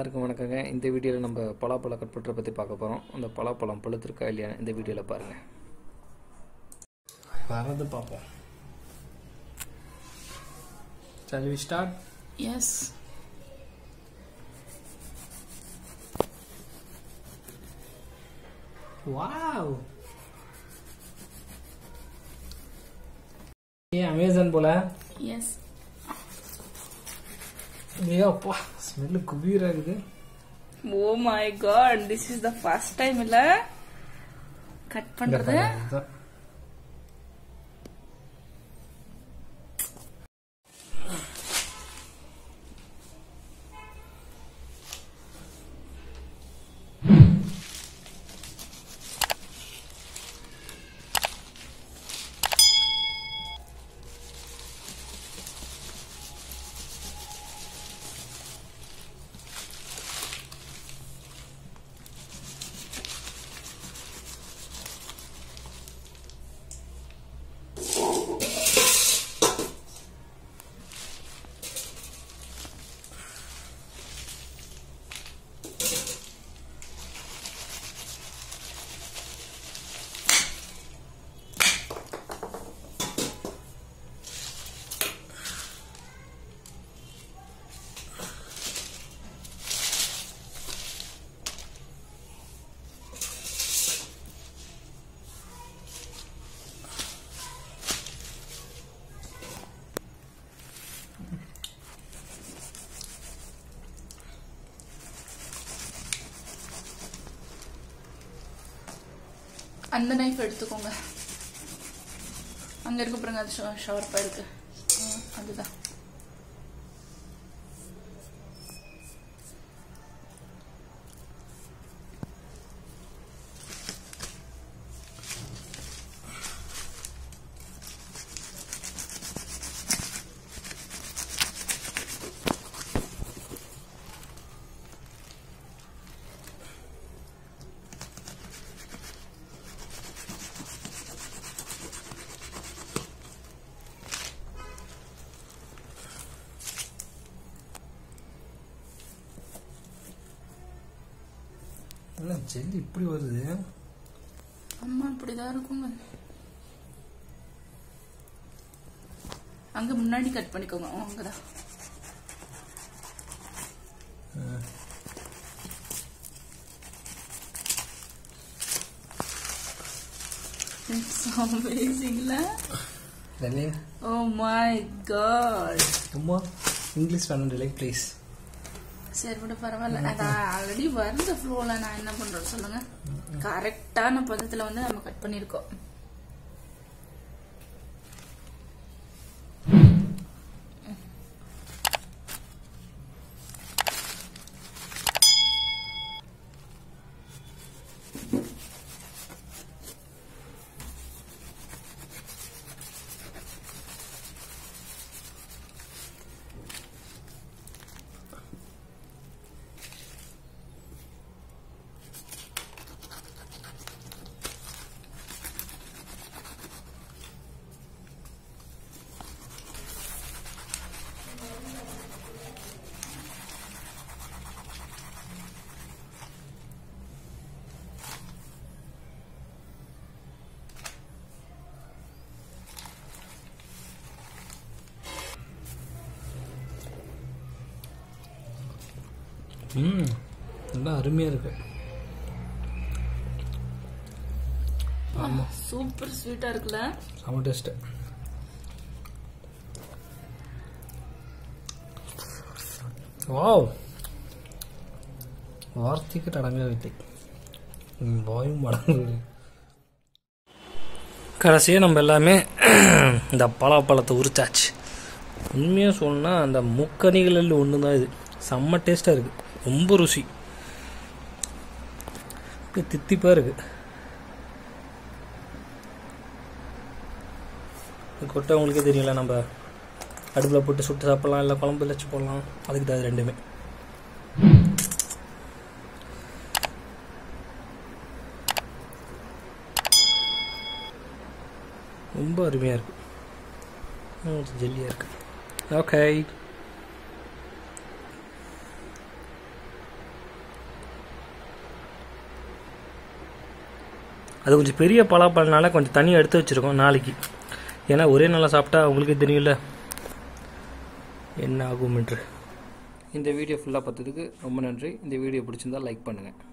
எல்லாருக்கும் வணக்கங்க இந்த வீடியோவில் நம்ம பலாப்பழம் கட் பண்ணுறத பற்றி பார்க்க போகிறோம் அந்த பலாப்பழம் பழுத்திருக்கா இல்லையா இந்த வீடியோவில் பாருங்கள் வர்றது பார்ப்போம் Shall we start? Yes. Wow! ஏன் அமேசான் போல Yes. ஐயோ அப்பா ஸ்மெல்லு குபீரா இருக்குது Oh my god, this is the first time இல்ல கட் பண்றது இதுதான். அந்த நைஃப் எடுத்துக்கோங்க அங்க இருக்கு பாருங்க அது ஷார்ப்பா இருக்கு ஆ, அதுதான் என்ன ஜெல்லி இப்படி வருது அம்மா இப்படிதான் இருக்குங்க அங்க முன்னாடி கட் பண்ணிக்கோங்க ஓ, அங்கதான் It's amazingல ஜெல்லி ஓ மை காட் அம்மா இங்கிலீஷ் பண்ண லைக் ப்ளீஸ் சரி விட பரவாயில்ல அதான் ஆல்ரெடி வருது ஃப்ளோல நான் என்ன பண்றேன் சொல்லுங்க கரெக்டான பதத்துல வந்து நம்ம கட் பண்ணிருக்கோம் ம் நல்லா அருமையாக இருக்கு ஆமாம் சூப்பர் ஸ்வீட்டா இருக்குல்ல செம டேஸ்ட்டு வாவ் வார்த்தைக்கு அடங்கவில்லை உம், வாயும் அடங்கவில்லை கடைசியாக நம்ம எல்லாமே இந்த பலாப்பழத்தை உரிச்சாச்சு உண்மையாக சொன்னால் அந்த முக்கணிகளில் ஒன்று தான் இது செம்ம டேஸ்ட்டாக இருக்குது ரொம்ப ருசி அப்படியே தித்திப்பாக இருக்குது கொட்டை உங்களுக்கே தெரியல நம்ம அடுப்பில் போட்டு சுட்டு சாப்பிடலாம் இல்லை குழம்பு வச்சு போடலாம் அதுக்கு தான் இது ரெண்டுமே ரொம்ப அருமையாக இருக்கு ஜெல்லியாக இருக்கு ஓகே அது கொஞ்சம் பெரிய பலாப்பழனால கொஞ்சம் தனியாக எடுத்து வச்சுருக்கோம் நாளைக்கு ஏன்னா ஒரே நாளாக சாப்பிட்டா உங்களுக்கே தெரியல என்ன ஆகும் என்று இந்த வீடியோ ஃபுல்லாக பார்த்ததுக்கு ரொம்ப நன்றி இந்த வீடியோ பிடிச்சிருந்தா லைக் பண்ணுங்கள்